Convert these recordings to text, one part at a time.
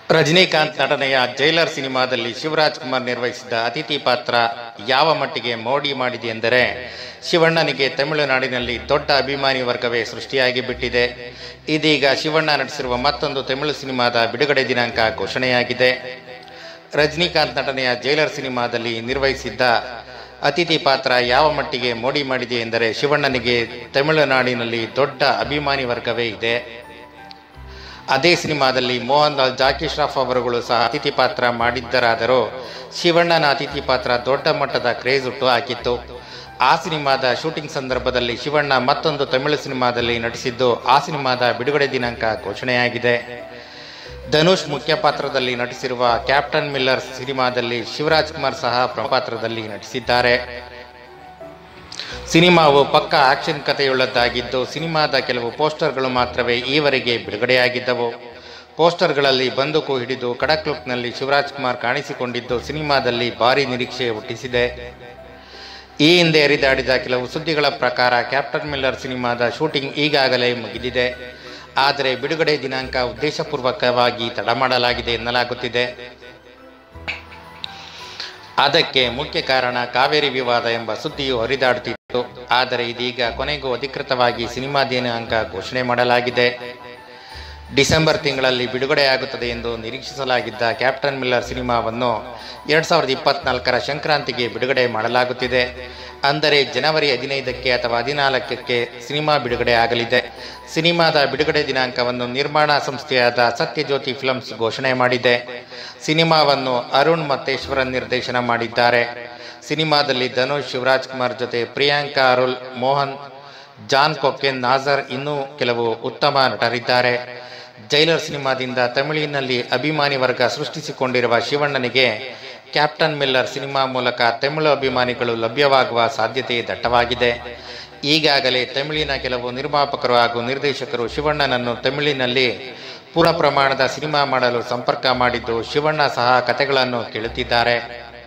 ರಜನಿಕಾಂತ್ ನಟನೆಯ ಜೈಲರ್ ಸಿನಿಮಾದಲ್ಲಿ ಶಿವರಾಜ್ ಕುಮಾರ್ ನಿರ್ವಹಿಸಿದ ಅತಿಥಿ ಪಾತ್ರ ಯಾವ ಮಟ್ಟಿಗೆ ಮೋಡಿ ಮಾಡಿದೆ ಎಂದರೆ ಶಿವಣ್ಣನಿಗೆ ತಮಿಳುನಾಡಿನಲ್ಲಿ ದೊಡ್ಡ ಅಭಿಮಾನಿ ವರ್ಗವೇ ಸೃಷ್ಟಿಯಾಗಿ ಬಿಟ್ಟಿದೆ ಇದೀಗ ಶಿವಣ್ಣ ನಟಿಸಿರುವ ಮತ್ತೊಂದು ತಮಿಳು ಸಿನಿಮಾದ ಬಿಡುಗಡೆ ದಿನಾಂಕ ಘೋಷಣೆಯಾಗಿದೆ ರಜನಿಕಾಂತ್ ನಟನೆಯ ಜೈಲರ್ ಸಿನಿಮಾದಲ್ಲಿ ನಿರ್ವಹಿಸಿದ್ದ ಅತಿಥಿ ಪಾತ್ರ ಯಾವ ಮಟ್ಟಿಗೆ ಮೋಡಿ ಮಾಡಿದೆ ಎಂದರೆ ಶಿವಣ್ಣನಿಗೆ ತಮಿಳುನಾಡಿನಲ್ಲಿ ದೊಡ್ಡ ಅಭಿಮಾನಿ ವರ್ಗವೇ ಇದೆ ಅದೇ ಸಿನಿಮಾದಲ್ಲಿ ಮೋಹನ್ ಲಾಲ್ ಜಾಕಿ ಶ್ರಾಫ್ ಅವರುಗಳು ಸಹ ಅತಿಥಿ ಪಾತ್ರ ಮಾಡಿದ್ದರಾದರೂ ಶಿವಣ್ಣನ ಅತಿಥಿ ಪಾತ್ರ ದೊಡ್ಡ ಮಟ್ಟದ ಕ್ರೇಜ್ ಹುಟ್ಟು ಹಾಕಿತ್ತು ಆ ಸಿನಿಮಾದ ಶೂಟಿಂಗ್ ಸಂದರ್ಭದಲ್ಲಿ ಶಿವಣ್ಣ ಮತ್ತೊಂದು ತಮಿಳು ಸಿನಿಮಾದಲ್ಲಿ ನಟಿಸಿದ್ದು ಆ ಸಿನಿಮಾದ ಬಿಡುಗಡೆ ದಿನಾಂಕ ಘೋಷಣೆಯಾಗಿದೆ ಧನುಷ್ ಮುಖ್ಯ ಪಾತ್ರದಲ್ಲಿ ನಟಿಸಿರುವ ಕ್ಯಾಪ್ಟನ್ ಮಿಲ್ಲರ್ ಸಿನಿಮಾದಲ್ಲಿ ಶಿವರಾಜ್ ಕುಮಾರ್ ಸಹ ಪ್ರಮುಖ ಪಾತ್ರದಲ್ಲಿ ನಟಿಸಿದ್ದಾರೆ ಸಿನಿಮಾವು ಪಕ್ಕ ಆಕ್ಷನ್ ಕಥೆಯುಳ್ಳದ್ದಾಗಿದ್ದು ಸಿನಿಮಾದ ಕೆಲವು ಪೋಸ್ಟರ್ಗಳು ಮಾತ್ರವೇ ಈವರೆಗೆ ಬಿಡುಗಡೆಯಾಗಿದ್ದವು ಪೋಸ್ಟರ್ಗಳಲ್ಲಿ ಬಂದೂಕು ಹಿಡಿದು ಕಡಕ್ ಲುಕ್ನಲ್ಲಿ ಶಿವರಾಜ್ ಕುಮಾರ್ ಕಾಣಿಸಿಕೊಂಡಿದ್ದು ಸಿನಿಮಾದಲ್ಲಿ ಭಾರಿ ನಿರೀಕ್ಷೆ ಹುಟ್ಟಿಸಿದೆ ಈ ಹಿಂದೆ ಹರಿದಾಡಿದ ಕೆಲವು ಸುದ್ದಿಗಳ ಪ್ರಕಾರ ಕ್ಯಾಪ್ಟನ್ ಮಿಲ್ಲರ್ ಸಿನಿಮಾದ ಶೂಟಿಂಗ್ ಈಗಾಗಲೇ ಮುಗಿದಿದೆ ಆದರೆ ಬಿಡುಗಡೆ ದಿನಾಂಕ ಉದ್ದೇಶಪೂರ್ವಕವಾಗಿ ತಡ ಮಾಡಲಾಗಿದೆ ಎನ್ನಲಾಗುತ್ತಿದೆ ಅದಕ್ಕೆ ಮುಖ್ಯ ಕಾರಣ ಕಾವೇರಿ ವಿವಾದ ಎಂಬ ಸುದ್ದಿಯು ಹರಿದಾಡುತ್ತಿತ್ತು ಆದರೆ ಇದೀಗ ಕೊನೆಗೂ ಅಧಿಕೃತವಾಗಿ ಸಿನಿಮಾ ದಿನಾಂಕ ಘೋಷಣೆ ಮಾಡಲಾಗಿದೆ ಡಿಸೆಂಬರ್ ತಿಂಗಳಲ್ಲಿ ಬಿಡುಗಡೆಯಾಗುತ್ತದೆ ಎಂದು ನಿರೀಕ್ಷಿಸಲಾಗಿದ್ದ ಕ್ಯಾಪ್ಟನ್ ಮಿಲ್ಲರ್ ಸಿನಿಮಾವನ್ನು ಎರಡ್ ಸಾವಿರದ ಇಪ್ಪತ್ನಾಲ್ಕರ ಸಂಕ್ರಾಂತಿಗೆ ಬಿಡುಗಡೆ ಮಾಡಲಾಗುತ್ತಿದೆ ಅಂದರೆ ಜನವರಿ ಹದಿನೈದಕ್ಕೆ ಅಥವಾ ಹದಿನಾಲ್ಕಕ್ಕೆ ಸಿನಿಮಾ ಬಿಡುಗಡೆ ಆಗಲಿದೆ ಸಿನಿಮಾದ ಬಿಡುಗಡೆ ದಿನಾಂಕವನ್ನು ನಿರ್ಮಾಣ ಸಂಸ್ಥೆಯಾದ ಸತ್ಯಜ್ಯೋತಿ ಫಿಲ್ಮ್ಸ್ ಘೋಷಣೆ ಮಾಡಿದೆ ಸಿನಿಮಾವನ್ನು ಅರುಣ್ ಮತ್ತೇಶ್ವರನ್ ನಿರ್ದೇಶನ ಮಾಡಿದ್ದಾರೆ ಸಿನಿಮಾದಲ್ಲಿ ಧನುಷ್ ಶಿವರಾಜ್ ಕುಮಾರ್ ಜೊತೆ ಪ್ರಿಯಾಂಕಾ ಅರುಲ್ ಮೋಹನ್ ಜಾನ್ ಕೊಕೆನ್ ನಾಜರ್ ಇನ್ನೂ ಕೆಲವು ಉತ್ತಮ ನಟರಿದ್ದಾರೆ ಜೈಲರ್ ಸಿನಿಮಾದಿಂದ ತಮಿಳಿನಲ್ಲಿ ಅಭಿಮಾನಿ ವರ್ಗ ಸೃಷ್ಟಿಸಿಕೊಂಡಿರುವ ಶಿವಣ್ಣನಿಗೆ ಕ್ಯಾಪ್ಟನ್ ಮಿಲ್ಲರ್ ಸಿನಿಮಾ ಮೂಲಕ ತಮಿಳು ಅಭಿಮಾನಿಗಳು ಲಭ್ಯವಾಗುವ ಸಾಧ್ಯತೆ ದಟ್ಟವಾಗಿದೆ ಈಗಾಗಲೇ ತಮಿಳಿನ ಕೆಲವು ನಿರ್ಮಾಪಕರು ಹಾಗೂ ನಿರ್ದೇಶಕರು ಶಿವಣ್ಣನನ್ನು ತಮಿಳಿನಲ್ಲಿ ಪೂರ್ಣ ಪ್ರಮಾಣದ ಸಿನಿಮಾ ಮಾಡಲು ಸಂಪರ್ಕ ಮಾಡಿದ್ದು ಶಿವಣ್ಣ ಸಹ ಕಥೆಗಳನ್ನು ಕೇಳುತ್ತಿದ್ದಾರೆ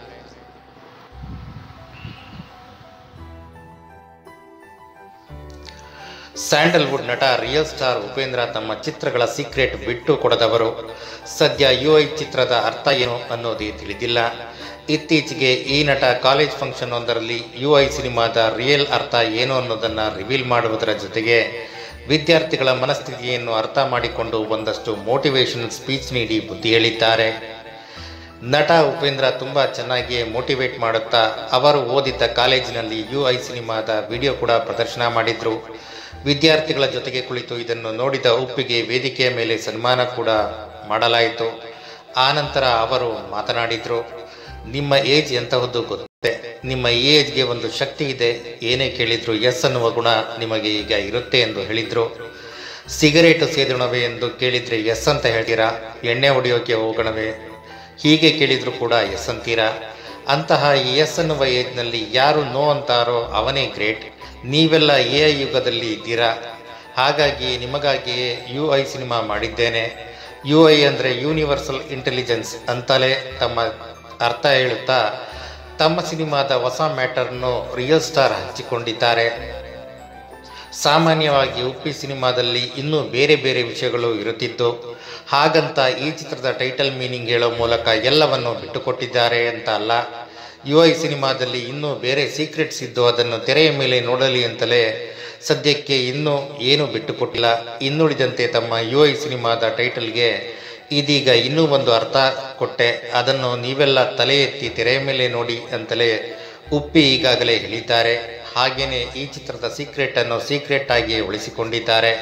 ಸ್ಯಾಂಡಲ್ವುಡ್ ನಟ ರಿಯಲ್ ಸ್ಟಾರ್ ಉಪೇಂದ್ರ ತಮ್ಮ ಚಿತ್ರಗಳ ಸೀಕ್ರೆಟ್ ಬಿಟ್ಟು ಕೊಡದವರು ಸದ್ಯ ಯು ಐ ಚಿತ್ರದ ಅರ್ಥ ಏನು ಅನ್ನೋದೇ ತಿಳಿದಿಲ್ಲ ಇತ್ತೀಚೆಗೆ ಈ ನಟ ಕಾಲೇಜ್ ಫಂಕ್ಷನ್ ಒಂದರಲ್ಲಿ ಯು ಐ ಸಿನಿಮಾದ ರಿಯಲ್ ಅರ್ಥ ಏನು ಅನ್ನೋದನ್ನ ರಿವೀಲ್ ಮಾಡುವುದರ ಜೊತೆಗೆ ವಿದ್ಯಾರ್ಥಿಗಳ ಮನಸ್ಥಿತಿಯನ್ನು ಅರ್ಥ ಮಾಡಿಕೊಂಡು ಒಂದಷ್ಟು ಮೋಟಿವೇಶನ್ ಸ್ಪೀಚ್ ನೀಡಿ ಬುದ್ಧಿ ಹೇಳಿದ್ದಾರೆ ನಟ ಉಪೇಂದ್ರ ತುಂಬಾ ಚೆನ್ನಾಗಿಯೇ ಮೋಟಿವೇಟ್ ಮಾಡುತ್ತಾ ಅವರು ಓದಿದ್ದ ಕಾಲೇಜಿನಲ್ಲಿ ಯು ಐ ಸಿನಿಮಾದ ವಿಡಿಯೋ ಕೂಡ ಪ್ರದರ್ಶನ ಮಾಡಿದ್ರು ವಿದ್ಯಾರ್ಥಿಗಳ ಜೊತೆಗೆ ಕುಳಿತು ಇದನ್ನು ನೋಡಿದ ಉಪ್ಪಿಗೆ ವೇದಿಕೆಯ ಮೇಲೆ ಸನ್ಮಾನ ಕೂಡ ಮಾಡಲಾಯಿತು ಆನಂತರ ಅವರು ಮಾತನಾಡಿದ್ರು ನಿಮ್ಮ ಏಜ್ ಎಂತಹದ್ದು ಗೊತ್ತಿದೆ ನಿಮ್ಮ ಏಜ್ಗೆ ಒಂದು ಶಕ್ತಿ ಇದೆ ಏನೇ ಕೇಳಿದ್ರು ಎಸ್ ಅನ್ನುವ ಗುಣ ನಿಮಗೆ ಈಗ ಇರುತ್ತೆ ಎಂದು ಹೇಳಿದ್ರು ಸಿಗರೇಟು ಸೇದೋಣವೇ ಎಂದು ಕೇಳಿದ್ರೆ ಎಸ್ ಅಂತ ಹೇಳ್ತೀರಾ ಎಣ್ಣೆ ಹೊಡೆಯೋಕೆ ಹೋಗೋಣವೇ ಹೀಗೆ ಕೇಳಿದ್ರು ಕೂಡ ಎಸ್ ಅಂತೀರಾ ಅಂತಹ ಈ ಎಸ್ ಅನ್ನುವ ಏಜ್ನಲ್ಲಿ ಯಾರು ನೋ ಅಂತಾರೋ ಅವನೇ ಗ್ರೇಟ್ ನೀವೆಲ್ಲ ಎ ಐ ಯುಗದಲ್ಲಿ ಇದ್ದೀರಾ ಹಾಗಾಗಿ ನಿಮಗಾಗಿಯೇ ಯು ಐ ಸಿನಿಮಾ ಮಾಡಿದ್ದೇನೆ ಯು ಐ ಅಂದರೆ ಯೂನಿವರ್ಸಲ್ ಇಂಟೆಲಿಜೆನ್ಸ್ ಅಂತಲೇ ತಮ್ಮ ಅರ್ಥ ಹೇಳುತ್ತಾ ತಮ್ಮ ಸಿನಿಮಾದ ಹೊಸ ಮ್ಯಾಟರ್ನು ರಿಯಲ್ ಸ್ಟಾರ್ ಹಂಚಿಕೊಂಡಿದ್ದಾರೆ ಸಾಮಾನ್ಯವಾಗಿ ಉಪ್ಪಿ ಸಿನಿಮಾದಲ್ಲಿ ಇನ್ನೂ ಬೇರೆ ಬೇರೆ ವಿಷಯಗಳು ಇರುತ್ತಿದ್ದು ಹಾಗಂತ ಈ ಚಿತ್ರದ ಟೈಟಲ್ ಮೀನಿಂಗ್ ಹೇಳೋ ಮೂಲಕ ಎಲ್ಲವನ್ನು ಬಿಟ್ಟುಕೊಟ್ಟಿದ್ದಾರೆ ಅಂತ ಅಲ್ಲ ಯು ಐ ಸಿನಿಮಾದಲ್ಲಿ ಇನ್ನೂ ಬೇರೆ ಸೀಕ್ರೆಟ್ಸ್ ಇದ್ದು ಅದನ್ನು ತೆರೆಯ ಮೇಲೆ ನೋಡಲಿ ಅಂತಲೇ ಸದ್ಯಕ್ಕೆ ಇನ್ನೂ ಏನು ಬಿಟ್ಟುಕೊಟ್ಟಿಲ್ಲ ಇನ್ನುಳಿದಂತೆ ತಮ್ಮ ಯು ಐ ಸಿನಿಮಾದ ಟೈಟಲ್ಗೆ ಇದೀಗ ಇನ್ನೂ ಒಂದು ಅರ್ಥ ಕೊಟ್ಟೆ ಅದನ್ನು ನೀವೆಲ್ಲ ತಲೆ ಎತ್ತಿ ತೆರೆಯ ಮೇಲೆ ನೋಡಿ ಅಂತಲೇ ಉಪ್ಪಿ ಈಗಾಗಲೇ ಹೇಳಿದ್ದಾರೆ ಹಾಗೇನೆ ಈ ಚಿತ್ರದ ಸೀಕ್ರೆಟ್ ಅನ್ನು ಸೀಕ್ರೆಟ್ ಆಗಿ ಉಳಿಸಿಕೊಂಡಿದ್ದಾರೆ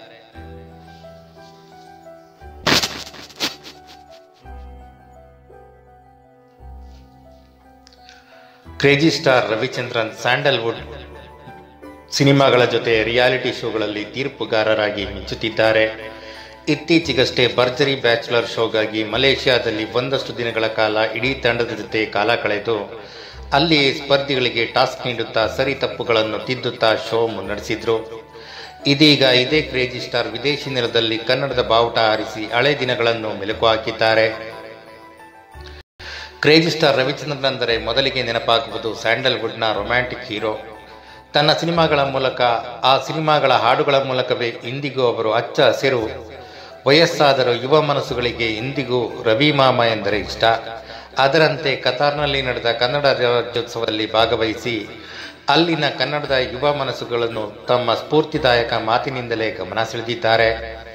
ಕ್ರೇಜಿ ಸ್ಟಾರ್ ರವಿಚಂದ್ರನ್ ಸ್ಯಾಂಡಲ್ವುಡ್ ಸಿನಿಮಾಗಳ ಜೊತೆ ರಿಯಾಲಿಟಿ ಶೋಗಳಲ್ಲಿ ತೀರ್ಪುಗಾರರಾಗಿ ಮಿಂಚುತ್ತಿದ್ದಾರೆ ಇತ್ತೀಚೆಗಷ್ಟೇ ಭರ್ಜರಿ ಬ್ಯಾಚುಲರ್ ಶೋಗಾಗಿ ಮಲೇಷ್ಯಾದಲ್ಲಿ ಒಂದಷ್ಟು ದಿನಗಳ ಕಾಲ ಇಡೀ ತಂಡದ ಜೊತೆ ಕಾಲ ಕಳೆದು ಅಲ್ಲಿ ಸ್ಪರ್ಧಿಗಳಿಗೆ ಟಾಸ್ಕ್ ನೀಡುತ್ತಾ ಸರಿ ತಪ್ಪುಗಳನ್ನು ತಿದ್ದುತ್ತಾ ಶೋ ಮುನ್ನಡೆಸಿದ್ರು ಇದೀಗ ಇದೇ ಕ್ರೇಜಿ ಸ್ಟಾರ್ ವಿದೇಶಿ ನೆಲದಲ್ಲಿ ಕನ್ನಡದ ಬಾವುಟ ಹಾರಿಸಿ ಹಳೆ ದಿನಗಳನ್ನು ಮೆಲುಕು ಹಾಕಿದ್ದಾರೆ ಕ್ರೇಜಿ ಸ್ಟಾರ್ ರವಿಚಂದ್ರನ್ ಅಂದರೆ ಮೊದಲಿಗೆ ನೆನಪಾಗುವುದು ಸ್ಯಾಂಡಲ್ವುಡ್ನ ರೊಮ್ಯಾಂಟಿಕ್ ಹೀರೋ ತನ್ನ ಸಿನಿಮಾಗಳ ಮೂಲಕ ಆ ಸಿನಿಮಾಗಳ ಹಾಡುಗಳ ಮೂಲಕವೇ ಇಂದಿಗೂ ಅವರು ಹಚ್ಚ ಹಸಿರು ವಯಸ್ಸಾದರೂ ಯುವ ಮನಸ್ಸುಗಳಿಗೆ ಇಂದಿಗೂ ರವಿ ಮಾಮ ಎಂದರೆ ಇಷ್ಟ ಅದರಂತೆ ಕತಾರ್ನಲ್ಲಿ ನಡೆದ ಕನ್ನಡ ರಾಜ್ಯೋತ್ಸವದಲ್ಲಿ ಭಾಗವಹಿಸಿ ಅಲ್ಲಿನ ಕನ್ನಡದ ಯುವ ಮನಸ್ಸುಗಳನ್ನು ತಮ್ಮ ಸ್ಫೂರ್ತಿದಾಯಕ ಮಾತಿನಿಂದಲೇ ಗಮನ ಸೆಳೆದಿದ್ದಾರೆ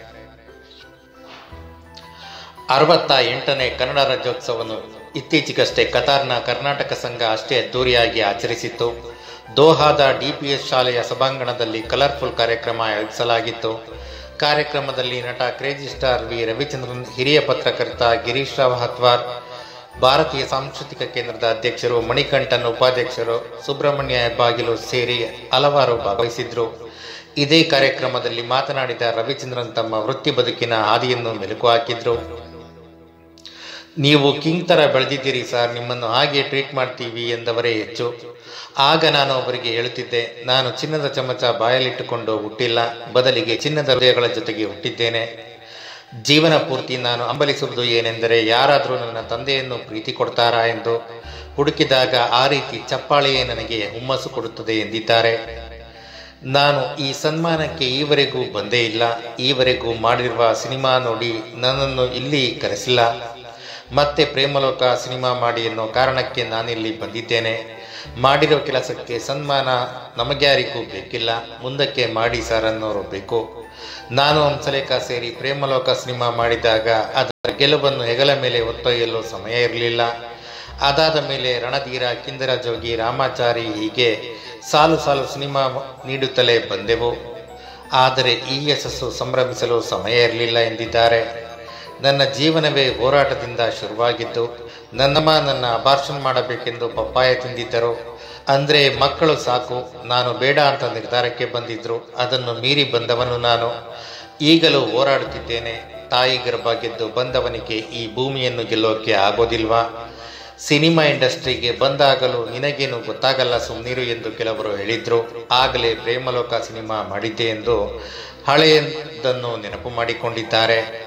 ಅರವತ್ತ ಎಂಟನೇ ಕನ್ನಡ ರಾಜ್ಯೋತ್ಸವವನ್ನು ಇತ್ತೀಚೆಗಷ್ಟೇ ಕತಾರ್ನ ಕರ್ನಾಟಕ ಸಂಘ ಅಷ್ಟೇ ಅದ್ದೂರಿಯಾಗಿ ಆಚರಿಸಿತ್ತು ದೋಹಾದ ಡಿಪಿಎಸ್ ಶಾಲೆಯ ಸಭಾಂಗಣದಲ್ಲಿ ಕಲರ್ಫುಲ್ ಕಾರ್ಯಕ್ರಮ ಆಯೋಜಿಸಲಾಗಿತ್ತು ಕಾರ್ಯಕ್ರಮದಲ್ಲಿ ನಟ ಕ್ರೇಜಿ ಸ್ಟಾರ್ ವಿ ರವಿಚಂದ್ರನ್ ಹಿರಿಯ ಪತ್ರಕರ್ತ ಗಿರೀಶ್ ರಾವ್ ಹತ್ವಾರ್ ಭಾರತೀಯ ಸಾಂಸ್ಕೃತಿಕ ಕೇಂದ್ರದ ಅಧ್ಯಕ್ಷರು ಮಣಿಕಂಠನ್ ಉಪಾಧ್ಯಕ್ಷರು ಸುಬ್ರಹ್ಮಣ್ಯ ಹೆಬ್ಬಾಗಿಲು ಸೇರಿ ಹಲವಾರು ಭಾಗವಹಿಸಿದ್ರು ಇದೇ ಕಾರ್ಯಕ್ರಮದಲ್ಲಿ ಮಾತನಾಡಿದ ರವಿಚಂದ್ರನ್ ತಮ್ಮ ವೃತ್ತಿ ಬದುಕಿನ ಹಾದಿಯನ್ನು ಮೆಲುಕು ಹಾಕಿದ್ರು ನೀವು ಕಿಂಗ್ ತರ ಬೆಳೆದಿದ್ದೀರಿ ಸರ್ ನಿಮ್ಮನ್ನು ಹಾಗೆ ಟ್ರೀಟ್ ಮಾಡ್ತೀವಿ ಎಂದವರೇ ಹೆಚ್ಚು ಆಗ ನಾನು ಅವರಿಗೆ ಹೇಳುತ್ತಿದ್ದೆ ನಾನು ಚಿನ್ನದ ಚಮಚ ಬಾಯಲ್ಲಿಟ್ಟುಕೊಂಡು ಹುಟ್ಟಿಲ್ಲ ಬದಲಿಗೆ ಚಿನ್ನದ ಹೃದಯಗಳ ಜೊತೆಗೆ ಹುಟ್ಟಿದ್ದೇನೆ ಜೀವನ ಪೂರ್ತಿ ನಾನು ಹಂಬಲಿಸುವುದು ಏನೆಂದರೆ ಯಾರಾದರೂ ನನ್ನ ತಂದೆಯನ್ನು ಪ್ರೀತಿ ಕೊಡ್ತಾರಾ ಎಂದು ಹುಡುಕಿದಾಗ ಆ ರೀತಿ ಚಪ್ಪಾಳೆಯೇ ನನಗೆ ಹುಮ್ಮಸ್ಸು ಕೊಡುತ್ತದೆ ಎಂದಿದ್ದಾರೆ ನಾನು ಈ ಸನ್ಮಾನಕ್ಕೆ ಈವರೆಗೂ ಬಂದೇ ಇಲ್ಲ ಈವರೆಗೂ ಮಾಡಿರುವ ಸಿನಿಮಾ ನೋಡಿ ನನ್ನನ್ನು ಇಲ್ಲಿ ಕರೆಸಿಲ್ಲ ಮತ್ತೆ ಪ್ರೇಮಲೋಕ ಸಿನಿಮಾ ಮಾಡಿ ಎನ್ನೋ ಕಾರಣಕ್ಕೆ ನಾನಿಲ್ಲಿ ಬಂದಿದ್ದೇನೆ ಮಾಡಿರೋ ಕೆಲಸಕ್ಕೆ ಸನ್ಮಾನ ನಮಗ್ಯಾರಿಗೂ ಬೇಕಿಲ್ಲ ಮುಂದಕ್ಕೆ ಮಾಡಿ ಸರ್ ಅನ್ನೋರು ಬೇಕು ನಾನು ಹಂಸಲೇಖ ಸೇರಿ ಪ್ರೇಮಲೋಕ ಸಿನಿಮಾ ಮಾಡಿದಾಗ ಅದರ ಗೆಲುವನ್ನು ಹೆಗಲ ಮೇಲೆ ಹೊತ್ತೊಯ್ಯಲು ಸಮಯ ಇರಲಿಲ್ಲ ಅದಾದ ಮೇಲೆ ರಣಧೀರ ಕಿಂದರ ಜೋಗಿ ರಾಮಾಚಾರಿ ಹೀಗೆ ಸಾಲು ಸಾಲು ಸಿನಿಮಾ ನೀಡುತ್ತಲೇ ಬಂದೆವು ಆದರೆ ಈ ಯಶಸ್ಸು ಸಂಭ್ರಮಿಸಲು ಸಮಯ ಇರಲಿಲ್ಲ ಎಂದಿದ್ದಾರೆ ನನ್ನ ಜೀವನವೇ ಹೋರಾಟದಿಂದ ಶುರುವಾಗಿದ್ದು ನನ್ನಮ್ಮ ನನ್ನ ಅಬಾರ್ಷನ್ ಮಾಡಬೇಕೆಂದು ಪಪ್ಪಾಯ ತಿಂದಿದ್ದರು ಅಂದರೆ ಮಕ್ಕಳು ಸಾಕು ನಾನು ಬೇಡ ಅಂತ ನಿರ್ಧಾರಕ್ಕೆ ಬಂದಿದ್ರು ಅದನ್ನು ಮೀರಿ ಬಂದವನು ನಾನು ಈಗಲೂ ಹೋರಾಡುತ್ತಿದ್ದೇನೆ ತಾಯಿ ಗರ್ಭ ಗೆದ್ದು ಬಂದವನಿಗೆ ಈ ಭೂಮಿಯನ್ನು ಗೆಲ್ಲೋಕೆ ಆಗೋದಿಲ್ವಾ ಸಿನಿಮಾ ಇಂಡಸ್ಟ್ರಿಗೆ ಬಂದಾಗಲೂ ನಿನಗೇನು ಗೊತ್ತಾಗಲ್ಲ ಸುಮ್ಮನಿರು ಎಂದು ಕೆಲವರು ಹೇಳಿದ್ರು ಆಗಲೇ ಪ್ರೇಮಲೋಕ ಸಿನಿಮಾ ಮಾಡಿದ್ದೆ ಎಂದು ಹಳೆಯದನ್ನು ನೆನಪು ಮಾಡಿಕೊಂಡಿದ್ದಾರೆ